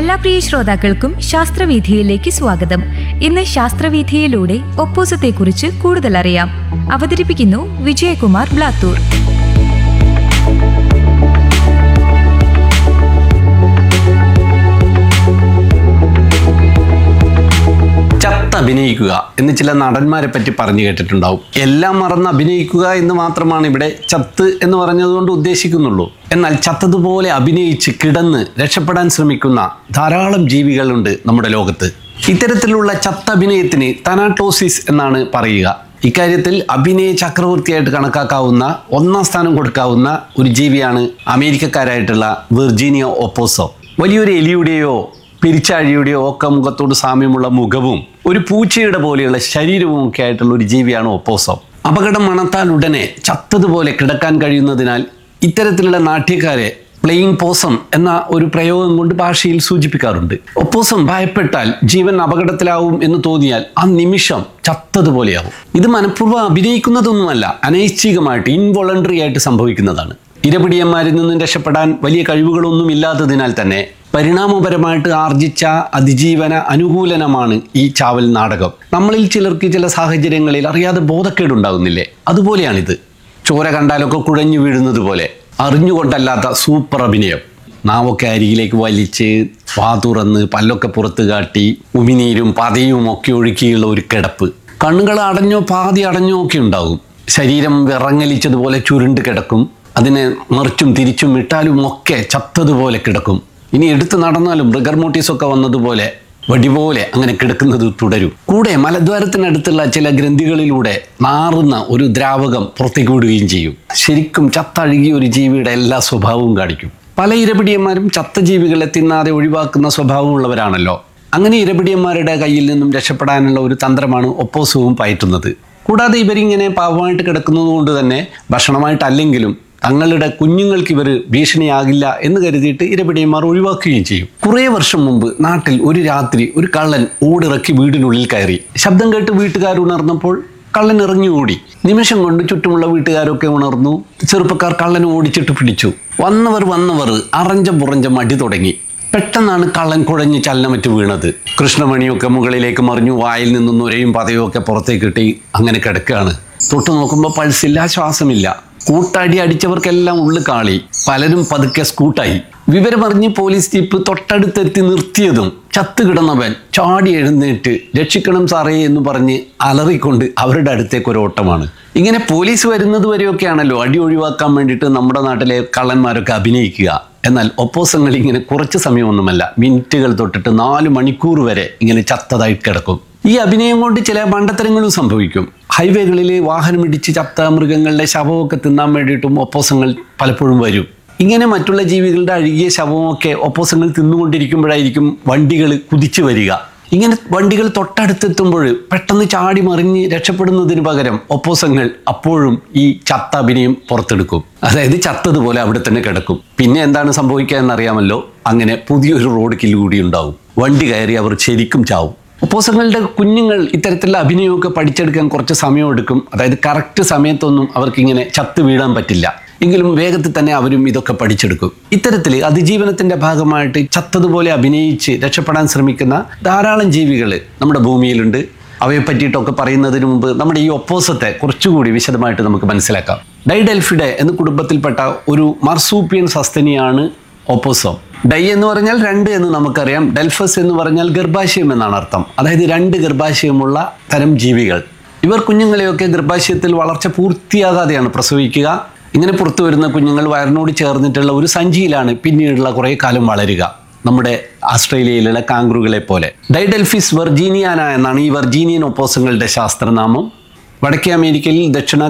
എല്ലാ പ്രിയ ശ്രോതാക്കൾക്കും ശാസ്ത്രവീഥിയിലേക്ക് സ്വാഗതം ഇന്ന് ശാസ്ത്രവീഥിയിലൂടെ ഒപ്പോസത്തെക്കുറിച്ച് കൂടുതൽ അറിയാം അവതരിപ്പിക്കുന്നു വിജയകുമാർ ബ്ലാത്തൂർ ചത്ത് അഭിനയിക്കുക എന്ന് ചില നടന്മാരെ പറ്റി പറഞ്ഞു കേട്ടിട്ടുണ്ടാവും എല്ലാം മറന്ന് അഭിനയിക്കുക എന്ന് മാത്രമാണ് ഇവിടെ ചത്ത് എന്ന് പറഞ്ഞതുകൊണ്ട് ഉദ്ദേശിക്കുന്നുള്ളൂ എന്നാൽ ചത്തതുപോലെ അഭിനയിച്ച് കിടന്ന് രക്ഷപ്പെടാൻ ശ്രമിക്കുന്ന ധാരാളം ജീവികളുണ്ട് നമ്മുടെ ലോകത്ത് ഇത്തരത്തിലുള്ള ചത്ത അഭിനയത്തിന് തനാട്ടോസിസ് എന്നാണ് പറയുക ഇക്കാര്യത്തിൽ അഭിനയ ചക്രവർത്തിയായിട്ട് കണക്കാക്കാവുന്ന ഒന്നാം സ്ഥാനം കൊടുക്കാവുന്ന ഒരു ജീവിയാണ് അമേരിക്കക്കാരായിട്ടുള്ള വിർജീനിയ ഒപ്പോസോ വലിയൊരു എലിയുടെയോ പെരിച്ചാഴിയുടെയോ ഒക്കെ മുഖത്തോട് സാമ്യമുള്ള മുഖവും ഒരു പൂച്ചയുടെ പോലെയുള്ള ശരീരവും ഒക്കെ ആയിട്ടുള്ള ഒരു ജീവിയാണ് ഒപ്പോസം അപകടം മണത്താൽ ഉടനെ ചത്തതുപോലെ കിടക്കാൻ കഴിയുന്നതിനാൽ ഇത്തരത്തിലുള്ള നാട്യക്കാരെ പ്ലെയിങ് പോസം എന്ന ഒരു പ്രയോഗം കൊണ്ട് ഭാഷയിൽ സൂചിപ്പിക്കാറുണ്ട് ഒപ്പോസം ഭയപ്പെട്ടാൽ ജീവൻ അപകടത്തിലാവും എന്ന് തോന്നിയാൽ ആ നിമിഷം ചത്തതുപോലെയാവും ഇത് മനഃപൂർവ്വം അഭിനയിക്കുന്നതൊന്നുമല്ല അനൈച്ഛികമായിട്ട് ഇൻവോളണ്ടറി ആയിട്ട് സംഭവിക്കുന്നതാണ് ഇരപിടിയന്മാരിൽ നിന്നും രക്ഷപ്പെടാൻ വലിയ കഴിവുകളൊന്നും ഇല്ലാത്തതിനാൽ തന്നെ പരിണാമപരമായിട്ട് ആർജിച്ച അതിജീവന അനുകൂലനമാണ് ഈ ചാവൽ നാടകം നമ്മളിൽ ചിലർക്ക് ചില സാഹചര്യങ്ങളിൽ അറിയാതെ ബോധക്കേടുണ്ടാകുന്നില്ലേ അതുപോലെയാണിത് ചോര കണ്ടാലൊക്കെ കുഴഞ്ഞു വീഴുന്നത് പോലെ അറിഞ്ഞുകൊണ്ടല്ലാത്ത സൂപ്പർ അഭിനയം നാവൊക്കെ അരികിലേക്ക് വലിച്ച് വാ തുറന്ന് പല്ലൊക്കെ പുറത്ത് കാട്ടി ഉമിനീരും പതയും ഒക്കെ ഒഴുക്കിയുള്ള ഒരു കിടപ്പ് കണ്ണുകൾ അടഞ്ഞോ പാതി അടഞ്ഞോ ഒക്കെ ഉണ്ടാകും ശരീരം വിറങ്ങലിച്ചതുപോലെ ചുരുണ്ട് കിടക്കും അതിനെ മറിച്ചും തിരിച്ചും ഇട്ടാലും ഒക്കെ ചത്തതുപോലെ കിടക്കും ഇനി എടുത്തു നടന്നാലും റിഗർമോട്ടീസൊക്കെ വന്നതുപോലെ വടിപോലെ അങ്ങനെ കിടക്കുന്നത് തുടരും കൂടെ മലദ്വാരത്തിനടുത്തുള്ള ചില ഗ്രന്ഥികളിലൂടെ നാറുന്ന ഒരു ദ്രാവകം പുറത്തേക്ക് വിടുകയും ചെയ്യും ശരിക്കും ചത്തഴുകിയ ഒരു ജീവിയുടെ എല്ലാ സ്വഭാവവും കാണിക്കും പല ഇരപിടിയന്മാരും ചത്ത ജീവികളെ തിന്നാതെ ഒഴിവാക്കുന്ന സ്വഭാവമുള്ളവരാണല്ലോ അങ്ങനെ ഇരപിടിയന്മാരുടെ കയ്യിൽ നിന്നും രക്ഷപ്പെടാനുള്ള ഒരു തന്ത്രമാണ് ഒപ്പോസവും പയറ്റുന്നത് കൂടാതെ ഇവരിങ്ങനെ പാവമായിട്ട് കിടക്കുന്നത് കൊണ്ട് തന്നെ ഭക്ഷണമായിട്ടല്ലെങ്കിലും തങ്ങളുടെ കുഞ്ഞുങ്ങൾക്ക് ഇവർ ഭീഷണിയാകില്ല എന്ന് കരുതിയിട്ട് ഇരപിടിയന്മാർ ഒഴിവാക്കുകയും ചെയ്യും കുറേ വർഷം മുമ്പ് നാട്ടിൽ ഒരു രാത്രി ഒരു കള്ളൻ ഓടിറക്കി വീടിനുള്ളിൽ കയറി ശബ്ദം കേട്ട് വീട്ടുകാർ ഉണർന്നപ്പോൾ കള്ളൻ ഇറങ്ങി ഓടി നിമിഷം കൊണ്ട് ചുറ്റുമുള്ള വീട്ടുകാരൊക്കെ ഉണർന്നു ചെറുപ്പക്കാർ കള്ളനെ ഓടിച്ചിട്ട് പിടിച്ചു വന്നവർ വന്നവർ അറഞ്ചം പുറഞ്ചം അടി തുടങ്ങി പെട്ടെന്നാണ് കള്ളൻ കുഴഞ്ഞ് ചലനമറ്റ് വീണത് കൃഷ്ണമണിയൊക്കെ മുകളിലേക്ക് മറിഞ്ഞു വായിൽ നിന്നും നുരയും പതയും ഒക്കെ പുറത്തേക്ക് കിട്ടി അങ്ങനെ കിടക്കുകയാണ് തൊട്ട് നോക്കുമ്പോൾ പൾസില്ല ശ്വാസമില്ല കൂട്ടടി അടിച്ചവർക്കെല്ലാം ഉള്ളു കാളി പലരും പതുക്കെ സ്കൂട്ടായി വിവരമറിഞ്ഞ് പോലീസ് ജീപ്പ് തൊട്ടടുത്തെത്തി നിർത്തിയതും ചത്തുകിടന്നവൻ ചാടി എഴുന്നേറ്റ് രക്ഷിക്കണം സാറേ എന്ന് പറഞ്ഞ് അലറിക്കൊണ്ട് അവരുടെ അടുത്തേക്ക് ഒരു ഓട്ടമാണ് ഇങ്ങനെ പോലീസ് വരുന്നത് വരെയൊക്കെയാണല്ലോ അടി ഒഴിവാക്കാൻ വേണ്ടിയിട്ട് നമ്മുടെ നാട്ടിലെ കള്ളന്മാരൊക്കെ അഭിനയിക്കുക എന്നാൽ ഒപ്പോസങ്ങൾ ഇങ്ങനെ കുറച്ച് സമയമൊന്നുമല്ല മിനിറ്റുകൾ തൊട്ടിട്ട് നാല് മണിക്കൂർ വരെ ഇങ്ങനെ ചത്തതായി കിടക്കും ഈ അഭിനയം കൊണ്ട് ചില മണ്ടത്തരങ്ങളും സംഭവിക്കും ഹൈവേകളിൽ വാഹനമിടിച്ച് ചത്ത മൃഗങ്ങളുടെ ശവമൊക്കെ തിന്നാൻ വേണ്ടിയിട്ടും ഒപ്പോസങ്ങൾ പലപ്പോഴും വരും ഇങ്ങനെ മറ്റുള്ള ജീവികളുടെ അഴുകിയ ശവമൊക്കെ ഒപ്പോസങ്ങൾ തിന്നുകൊണ്ടിരിക്കുമ്പോഴായിരിക്കും വണ്ടികൾ കുതിച്ചു വരിക ഇങ്ങനെ വണ്ടികൾ തൊട്ടടുത്തെത്തുമ്പോൾ പെട്ടെന്ന് ചാടി മറിഞ്ഞ് രക്ഷപ്പെടുന്നതിന് പകരം ഒപ്പോസങ്ങൾ അപ്പോഴും ഈ ചത്ത അഭിനയം പുറത്തെടുക്കും അതായത് ചത്തതുപോലെ അവിടെ തന്നെ കിടക്കും പിന്നെ എന്താണ് സംഭവിക്കുക എന്നറിയാമല്ലോ അങ്ങനെ പുതിയൊരു റോഡ് കില്ല് കൂടി ഉണ്ടാവും വണ്ടി കയറി അവർ ശരിക്കും ചാവും ഒപ്പോസങ്ങളുടെ കുഞ്ഞുങ്ങൾ ഇത്തരത്തിലുള്ള അഭിനയമൊക്കെ പഠിച്ചെടുക്കാൻ കുറച്ച് സമയമെടുക്കും അതായത് കറക്റ്റ് സമയത്തൊന്നും അവർക്കിങ്ങനെ ചത്ത് വീഴാൻ പറ്റില്ല എങ്കിലും വേഗത്തിൽ തന്നെ അവരും ഇതൊക്കെ പഠിച്ചെടുക്കും ഇത്തരത്തിൽ അതിജീവനത്തിന്റെ ഭാഗമായിട്ട് ചത്തതുപോലെ അഭിനയിച്ച് രക്ഷപ്പെടാൻ ശ്രമിക്കുന്ന ധാരാളം ജീവികൾ നമ്മുടെ ഭൂമിയിലുണ്ട് അവയെ പറ്റിയിട്ടൊക്കെ പറയുന്നതിന് മുമ്പ് നമ്മുടെ ഈ ഒപ്പോസത്തെ കുറച്ചുകൂടി വിശദമായിട്ട് നമുക്ക് മനസ്സിലാക്കാം ഡൈഡെൽഫിഡെ എന്ന കുടുംബത്തിൽപ്പെട്ട ഒരു മർസൂപ്പിയൻ സസ്തനിയാണ് ഒപ്പോസം ഡൈ എന്ന് പറഞ്ഞാൽ രണ്ട് എന്ന് നമുക്കറിയാം ഡെൽഫസ് എന്ന് പറഞ്ഞാൽ ഗർഭാശയം എന്നാണ് അർത്ഥം അതായത് രണ്ട് ഗർഭാശയമുള്ള തരം ജീവികൾ ഇവർ കുഞ്ഞുങ്ങളെയൊക്കെ ഗർഭാശയത്തിൽ വളർച്ച പൂർത്തിയാകാതെയാണ് പ്രസവിക്കുക ഇങ്ങനെ പുറത്തു വരുന്ന കുഞ്ഞുങ്ങൾ വയറിനോട് ചേർന്നിട്ടുള്ള ഒരു സഞ്ചിയിലാണ് പിന്നീടുള്ള കുറേ കാലം വളരുക നമ്മുടെ ആസ്ട്രേലിയയിലുള്ള കാങ്ക്രുകളെ പോലെ ഡൈഡെൽഫിസ് വെർജീനിയാന എന്നാണ് ഈ വെർജീനിയൻ ഒപ്പോസങ്ങളുടെ ശാസ്ത്രനാമം വടക്കേ അമേരിക്കയിൽ ദക്ഷിണ